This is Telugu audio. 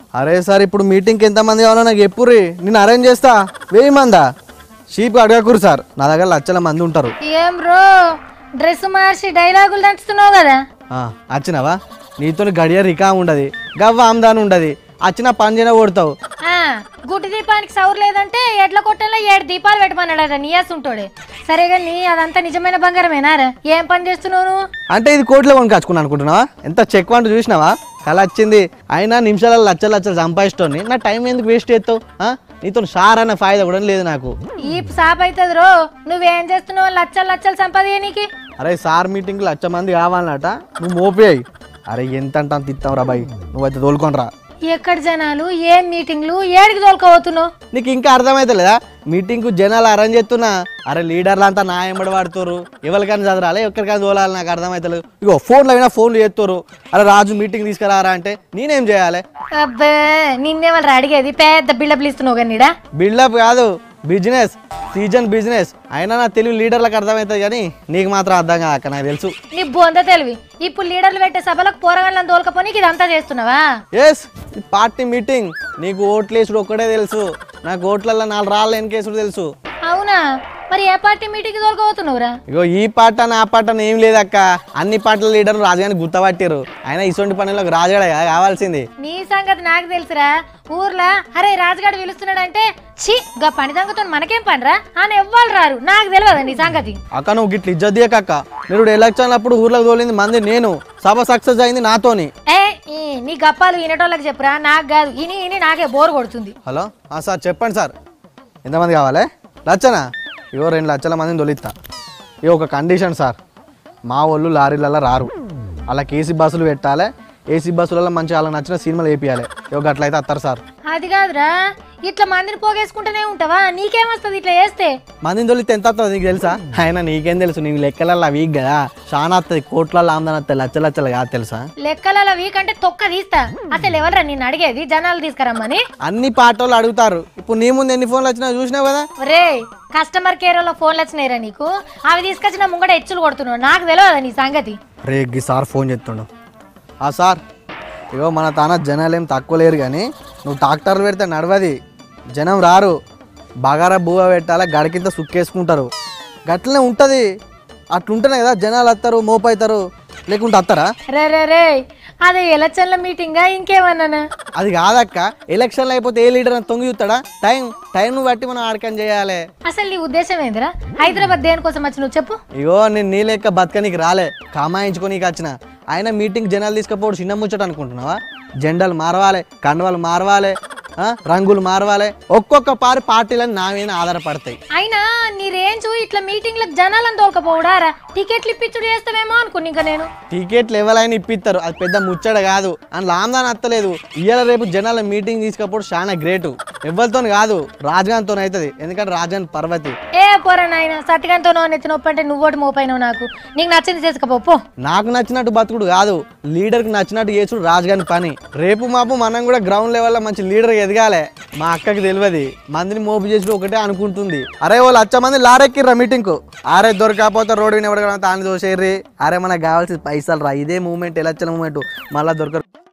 అరే సార్ ఇప్పుడు మీటింగ్కి ఎంతమంది కావాలో నాకు ఎప్పుర్రి నేను అరేంజ్ చేస్తా వెయ్యి మందా షీప్ అడగకూరు సార్ నా దగ్గర లక్షల మంది ఉంటారు ఏం బ్రో డ్రెస్ మార్చి డైలాగులు దంచుతున్నావు కదా ఆ, వచ్చినావా నీతో గడియ రికా ఉండదు గవ్వ ఆమ్దాని ఉండదు వచ్చిన పని చేయన కొడతావు ఆ, గుడ్డి దీపానికి సౌరు లేదంటే ఎడ్ల కొట్టంలో ఏడు దీపాలు పెట్టమన్నాడట నీయాస్ ఉంటాడే సరే కానీ అదంతా నిజమైన బంగారమేనారా ఏం పని చేస్తున్నావు నువ్వు అంటే ఇది కోట్లో కొనుకొచ్చుకున్నా అనుకుంటున్నావా ఎంత చెక్ వంట చూసినావా కళ వచ్చింది అయినా నిమిషాలలో లచ్చలు లచ్చలు సంపాదిస్తోని నా టైం ఎందుకు వేస్ట్ చేస్తావు ఆ? నీతో షార్ అన్న ఫాయిదా కూడా లేదు నాకు ఈ సాప్ అవుతుంది రో నువ్వేం చేస్తున్నావు లచ్చలు లచ్చలు సంపాదీయనికి అరే సార్ మీటింగ్ లక్ష మంది కావాలన్నట నువ్వు మోపేయి అరే ఎంత అంటే అంత ఇస్తావు రా బాయ్ నువ్వైతే తోలుకొనరా ఎక్కడ జనాలు ఏం మీటింగ్లు ఏడికి తోలుకోబోతున్నావు నీకు ఇంకా అర్థమైతలేదా మీటింగ్కు జనాలు అరేంజ్ చేస్తున్నా అరే లీడర్లు అంతా నా ఎంబడి వాడుతారు ఎవరికైనా చదరాలి ఎక్కడికైనా తోలాలి నాకు అర్థమైతలేదు ఇగో ఫోన్లో అయినా ఫోన్లు చేస్తారు అరే రాజు మీటింగ్ తీసుకురారా అంటే నేనేం చేయాలి అబ్బే నిన్నే వాళ్ళు అడిగేది పెద్ద బిల్డప్లు ఇస్తున్నావు కానీ ఈడ. బిల్డప్ కాదు బిజినెస్ సీజన్ బిజినెస్ అయినా నా తెలివి లీడర్లకు అర్థమవుతుంది కానీ నీకు మాత్రం అర్థం కాక నాకు తెలుసు నీ బొంద తెలివి ఇప్పుడు లీడర్లు పెట్టే సభలకు పోరగాళ్ళని తోలుకపోనీకి ఇదంతా చేస్తున్నావా ఎస్ పార్టీ మీటింగ్ నీకు ఓట్లేసుడు ఒక్కడే తెలుసు నాకు ఓట్లలో నాలుగు రాళ్ళు ఎన్కేసుడు తెలుసు అవునా మరి ఏ పార్టీ మీటింగ్కి తోలుకోబోతున్నావురా ఇగో ఈ పాట నా పాట అని ఏం లేదక్క అన్ని పాటల లీడర్ రాజుగాని గుర్తపట్టారు ఆయన ఇటువంటి పనులకు రాజుగాడే కదా కావాల్సింది నీ సంగతి నాకు తెలుసురా ఊర్లో అరే రాజుగాడు పిలుస్తున్నాడంటే ఛీ గా పని సంగతో మనకేం పనిరా అని ఎవ్వరు రారు నాకు తెలియదు నీ సంగతి అక్క నువ్వు గిట్ల ఇజ్జత్ దియకక్క మీరు ఎలక్షన్ అప్పుడు ఊర్లోకి తోలింది మంది నేను సభ సక్సెస్ అయింది నాతోని ఏ ఈ నీ గప్పాలు వినేటోళ్ళకి చెప్పురా నాకు కాదు ఇని ఇని నాకే బోర్ కొడుతుంది హలో ఆ సార్ చెప్పండి సార్ ఎంతమంది కావాలి లచ్చనా ఇగో రెండు లక్షల మందిని తొలిస్తా ఇగో ఒక కండిషన్ సార్ మా వాళ్ళు లారీలలో రారు అలా ఏసీ బస్సులు పెట్టాలి ఏసీ బస్సులలో మంచి వాళ్ళకి నచ్చిన సినిమాలు వేపియాలి ఇగో గట్లయితే వస్తారు సార్ అది కాదురా ఇట్లా మందిని పోగేసుకుంటూనే ఉంటావా నీకేమొస్తుంది ఇట్లా చేస్తే మందిని తొలితే ఎంత వస్తుంది నీకు తెలుసా ఆయన నీకేం తెలుసు నీకు లెక్కలలో వీక్ కదా చాలా వస్తుంది కోట్లలో ఆమ్దాని వస్తుంది లచ్చ లచ్చలు కాదు తెలుసా లెక్కల వీక్ అంటే తొక్క తీస్తా అసలు ఎవరా నిన్ను అడిగేది జనాలు తీసుకురమ్మని అన్ని పాటలు అడుగుతారు ఇప్పుడు నీ ముందు ఎన్ని ఫోన్లు వచ్చినా చూసినావు కదా రే కస్టమర్ కేర్ లో ఫోన్లు వచ్చినాయిరా నీకు అవి తీసుకొచ్చిన ముంగట హెచ్చులు కొడుతున్నావు నాకు తెలియదా నీ సంగతి రే గీ సార్ ఫోన్ చేస్తుండు ఆ సార్ ఇగో మన తాన జనాలు ఏం తక్కువ లేరు కానీ నువ్వు ట్రాక్టర్లు పెడితే నడవది జనం రారు బగారా బువ్వ పెట్టాలా గడికింత సుక్కేసుకుంటారు గట్లనే ఉంటుంది అట్లుంటేనే కదా జనాలు వస్తారు మోపవుతారు లేకుంటే వస్తారా రే రే రే అదే ఎలక్షన్ల మీటింగా ఇంకేమన్నానా అది కాదక్క ఎలక్షన్లు అయిపోతే ఏ లీడర్ అని తొంగి చూస్తాడా టైం టైం బట్టి మనం ఆడకం చేయాలి అసలు నీ ఉద్దేశం ఏందిరా హైదరాబాద్ దేనికోసం వచ్చి నువ్వు చెప్పు ఇగో నేను నీ లెక్క బతకనీకి రాలే కామాయించుకోనీకి వచ్చిన ఆయన మీటింగ్ జనాలు తీసుకపోవడం చిన్న ముచ్చట అనుకుంటున్నావా జెండాలు మారవాలి కండవాలు మారవాలి ఆ, రంగులు మారవాలి ఒక్కొక్క పారి పార్టీలను నా మీద ఆధారపడతాయి అయినా నీ రేంజ్ ఇట్లా మీటింగ్లకు జనాలను తోలుకపోవడారా టికెట్లు ఇప్పించుడు చేస్తావేమో అనుకుని ఇంకా నేను టికెట్లు ఎవరైనా ఇప్పిస్తారు అది పెద్ద ముచ్చట కాదు అని లాందాన్ అత్తలేదు ఇవాళ రేపు జనాల మీటింగ్ తీసుకపోవడం చాలా గ్రేటు ఎవరితో కాదు రాజగాన్తో అవుతుంది ఎందుకంటే రాజగాన్ పర్వతి ఏ పోరా నాయన సత్తిగంతో నెత్తి నొప్పి అంటే నువ్వోటి మోపైనావు నాకు నీకు నచ్చింది చేసుకపో పో నాకు నచ్చినట్టు బతుకుడు కాదు లీడర్కి నచ్చినట్టు చేసుడు రాజుగాని పని రేపు మాపు మనం కూడా గ్రౌండ్ లెవెల్లో మంచి లీడర్ ఎదగాలి మా అక్కకి తెలియదు మందిని మోపు చేసుడు ఒకటే అనుకుంటుంది అరే వాళ్ళు లచ్చ మంది లారెక్కిర్రా మీటింగ్కు అరే దొరకపోతే రోడ్డు వినబడగలం తాను చూసేర్రి అరే మనకు కావాల్సిన పైసలు రా ఇదే మూమెంట్ ఎలక్షన్ మూమెంట్ మళ్ళీ దొరకరు